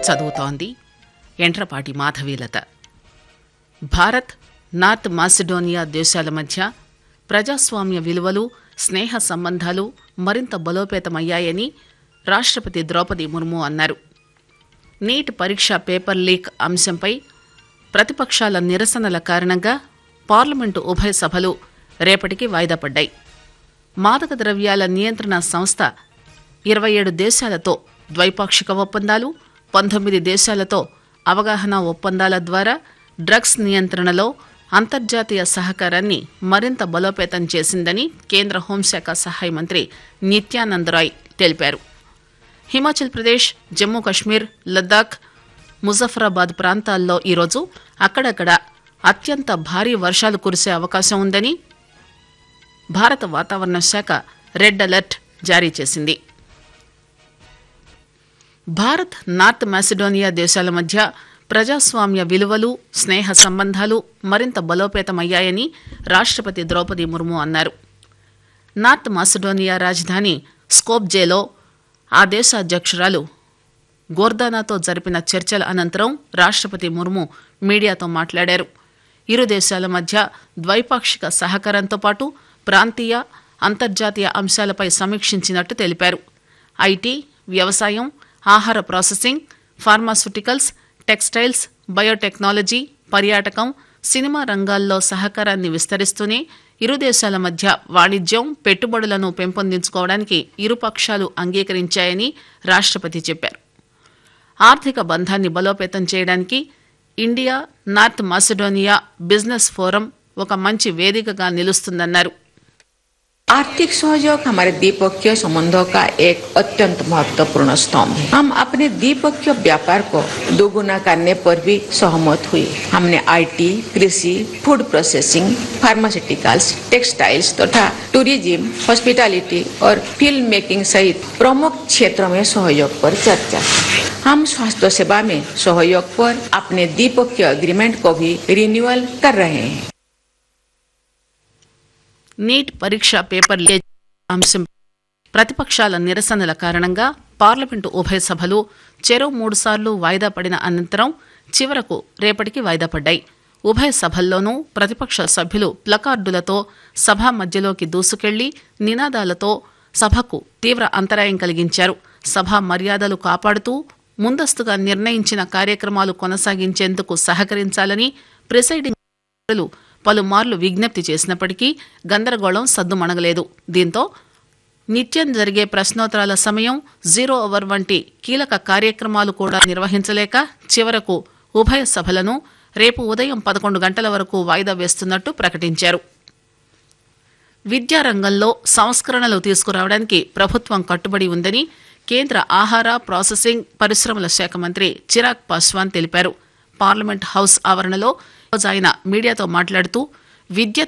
చదువుతోంది ఎంట్రపాటి Madhavilatha Bharat north Macedonia దేశాల మధ్య ప్రజాస్వామ్య విలువలు స్నేహ సంబంధాలు మరింత బలోపేతమయ్యాయని రాష్ట్రపతి ద్రౌపది ముర్ము అన్నారు నీట్ పరీక్ష పేపర్ లీక్ అంశంపై ప్రతిపక్షాల నిరసనల కారణంగా పార్లమెంటు ఉభయ సభలు రేపటికి వాయిదా పడ్డాయి మాదక ద్రవ్యాల నియంత్రణ సంస్థ ఇరవై ఏడు దేశాలతో ద్వైపాక్షిక ఒప్పందాలు పంతొమ్మిది దేశాలతో అవగాహన ఒప్పందాల ద్వారా డ్రగ్స్ నియంత్రణలో అంతర్జాతీయ సహకారాన్ని మరింత బలోపేతం చేసిందని కేంద్ర హోంశాఖ సహాయ మంత్రి నిత్యానంద్ రాయ్ తెలిపారు హిమాచల్ ప్రదేశ్ జమ్మూ కశ్మీర్ లద్దాఖ్ ముజఫరాబాద్ ప్రాంతాల్లో ఈరోజు అక్కడక్కడ అత్యంత భారీ వర్షాలు కురిసే అవకాశం ఉందని భారత వాతావరణ శాఖ రెడ్ అలర్ట్ జారీ చేసింది భారత్ నార్త్ మాసిడోనియా దేశాల మధ్య ప్రజాస్వామ్య విలువలు స్నేహ సంబంధాలు మరింత బలోపేతమయ్యాయని రాష్ట్రపతి ద్రౌపది ముర్ము అన్నారు నార్త్ మాసిడోనియా రాజధాని స్కోప్జేలో ఆ దేశ అధ్యక్షురాలు గోర్దానాతో జరిపిన చర్చల అనంతరం రాష్ట్రపతి ముర్ము మీడియాతో మాట్లాడారు ఇరు దేశాల మధ్య ద్వైపాక్షిక సహకారంతో పాటు ప్రాంతీయ అంతర్జాతీయ అంశాలపై సమీక్షించినట్టు తెలిపారు ఐటీ వ్యవసాయం ఆహార ప్రాసెసింగ్ ఫార్మాస్యూటికల్స్ టెక్స్టైల్స్ బయోటెక్నాలజీ పర్యాటకం సినిమా రంగాల్లో సహకారాన్ని విస్తరిస్తూనే ఇరు దేశాల మధ్య వాణిజ్యం పెట్టుబడులను పెంపొందించుకోవడానికి ఇరు పక్షాలు అంగీకరించాయని రాష్ట్రపతి చెప్పారు ఆర్థిక బంధాన్ని బలోపేతం చేయడానికి India North Macedonia business forum ఒక మంచి వేదికగా నిలుస్తుందన్నారు आर्थिक सहयोग हमारे द्विपक्षीय संबंधों का एक अत्यंत महत्वपूर्ण स्तंभ है हम अपने द्विपक्षीय व्यापार को दोगुना करने पर भी सहमत हुए हमने आईटी, कृषि फूड प्रोसेसिंग फार्मास्यूटिकल्स टेक्सटाइल्स तथा टूरिज्म हॉस्पिटैलिटी और फिल्म मेकिंग सहित प्रमुख क्षेत्रों में सहयोग पर चर्चा की। हम स्वास्थ्य सेवा में सहयोग पर अपने द्विपक्षीय एग्रीमेंट को भी रिन्यूअल कर रहे हैं నీట్ పరీక్ష పేపర్ లీక్ అంశం ప్రతిపక్షాల నిరసనల కారణంగా పార్లమెంటు ఉభయ సభలు చెరో మూడుసార్లు వాయిదా పడిన అనంతరం చివరకు రేపటికి వాయిదా పడ్డాయి ఉభయ సభల్లోనూ ప్రతిపక్ష సభ్యులు ప్లకార్డులతో సభ మధ్యలోకి దూసుకెళ్లి నినాదాలతో సభకు తీవ్ర అంతరాయం కలిగించారు సభ మర్యాదలు కాపాడుతూ ముందస్తుగా నిర్ణయించిన కార్యక్రమాలు కొనసాగించేందుకు సహకరించాలని ప్రిసైడింగ్ అధికారులు పలుమార్లు విజ్ఞప్తి చేసినప్పటికీ గందరగోళం సద్దుమణగలేదు దీంతో నిత్యం జరిగే ప్రశ్నోత్తరాల సమయం జీరో అవర్ వంటి కీలక కార్యక్రమాలు కూడా నిర్వహించలేక చివరకు ఉభయ సభలను రేపు ఉదయం పదకొండు గంటల వరకు వాయిదా వేస్తున్నట్టు ప్రకటించారు విద్యారంగంలో సంస్కరణలు తీసుకురావడానికి ప్రభుత్వం కట్టుబడి ఉందని కేంద్ర ఆహార ప్రాసెసింగ్ పరిశ్రమల శాఖ మంత్రి చిరాగ్ పాస్వాన్ తెలిపారు పార్లమెంట్ హౌస్ ఆవరణలో ఈరోజు ఆయన మీడియాతో మాట్లాడుతూ విద్య